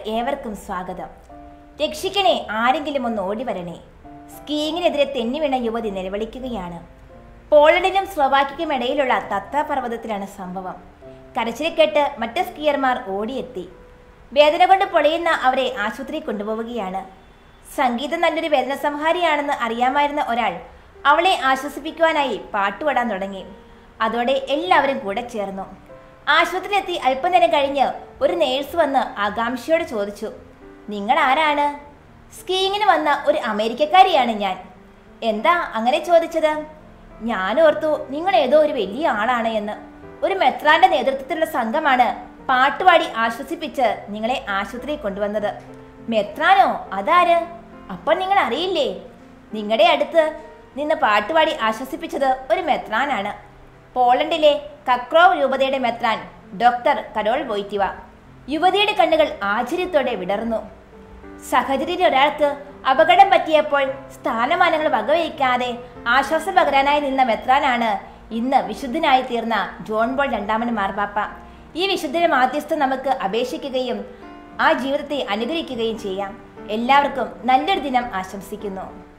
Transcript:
ഏവർക്കും സ്വാഗതം രക്ഷിക്കണേ ആരെങ്കിലും ഒന്ന് ഓടി വരണേ സ്കീയിങ്ങിനെതിരെ തെന്നി വീണ യുവതി നിലവിളിക്കുകയാണ് പോളണ്ടിനും സ്ലോവാക്കിക്കും ഇടയിലുള്ള തത്ത പർവ്വതത്തിലാണ് സംഭവം കരച്ചിൽ കേട്ട് മറ്റ് സ്കീയർമാർ ഓടിയെത്തി വേദന കൊണ്ട് പൊളയുന്ന അവരെ ആശുപത്രി കൊണ്ടുപോവുകയാണ് സംഗീതം നല്ലൊരു വേദന സംഹാരിയാണെന്ന് അറിയാമായിരുന്ന ഒരാൾ അവളെ ആശ്വസിപ്പിക്കുവാനായി പാട്ടുപാടാൻ തുടങ്ങി അതോടെ എല്ലാവരും കൂടെ ചേർന്നു ആശുപത്രിയിലെത്തി അല്പനേരം കഴിഞ്ഞ് ഒരു നേഴ്സ് വന്ന് ആകാംക്ഷയോടെ ചോദിച്ചു നിങ്ങൾ ആരാണ് സ്കീയിങ്ങിന് വന്ന ഒരു അമേരിക്കക്കാരിയാണ് ഞാൻ എന്താ അങ്ങനെ ചോദിച്ചത് ഞാൻ ഓർത്തു നിങ്ങൾ ഏതോ ഒരു വലിയ ആളാണ് എന്ന് ഒരു മെത്രാന്റെ നേതൃത്വത്തിലുള്ള സംഘമാണ് പാട്ടുപാടി ആശ്വസിപ്പിച്ച് നിങ്ങളെ ആശുപത്രിയിൽ കൊണ്ടുവന്നത് മെത്രാനോ അതാര് അപ്പോൾ നിങ്ങൾ അറിയില്ലേ നിങ്ങളുടെ അടുത്ത് നിന്ന് പാട്ടുപാടി ആശ്വസിപ്പിച്ചത് ഒരു മെത്രാനാണ് പോളണ്ടിലെ കക്രോവ് രൂപതയുടെ മെത്രാൻ ഡോക്ടർ കരോൾ വോയ്റ്റിവ യുവതിയുടെ കണ്ണുകൾ ആശ്ചര്യത്തോടെ വിടർന്നു സഹചര്യത്തിൽ ഒരാൾക്ക് അപകടം പറ്റിയപ്പോൾ സ്ഥാനമാനങ്ങൾ വകവയ്ക്കാതെ ആശ്വാസം പകരാനായി നിന്ന മെത്രാനാണ് ഇന്ന് വിശുദ്ധനായി തീർന്ന ജോൺ ബോൾ രണ്ടാമൻ മാർപ്പാപ്പ ഈ വിശുദ്ധന്റെ മാധ്യസ്ഥം നമുക്ക് അപേക്ഷിക്കുകയും ആ ജീവിതത്തെ അനുഗ്രഹിക്കുകയും ചെയ്യാം എല്ലാവർക്കും നല്ലൊരു ദിനം ആശംസിക്കുന്നു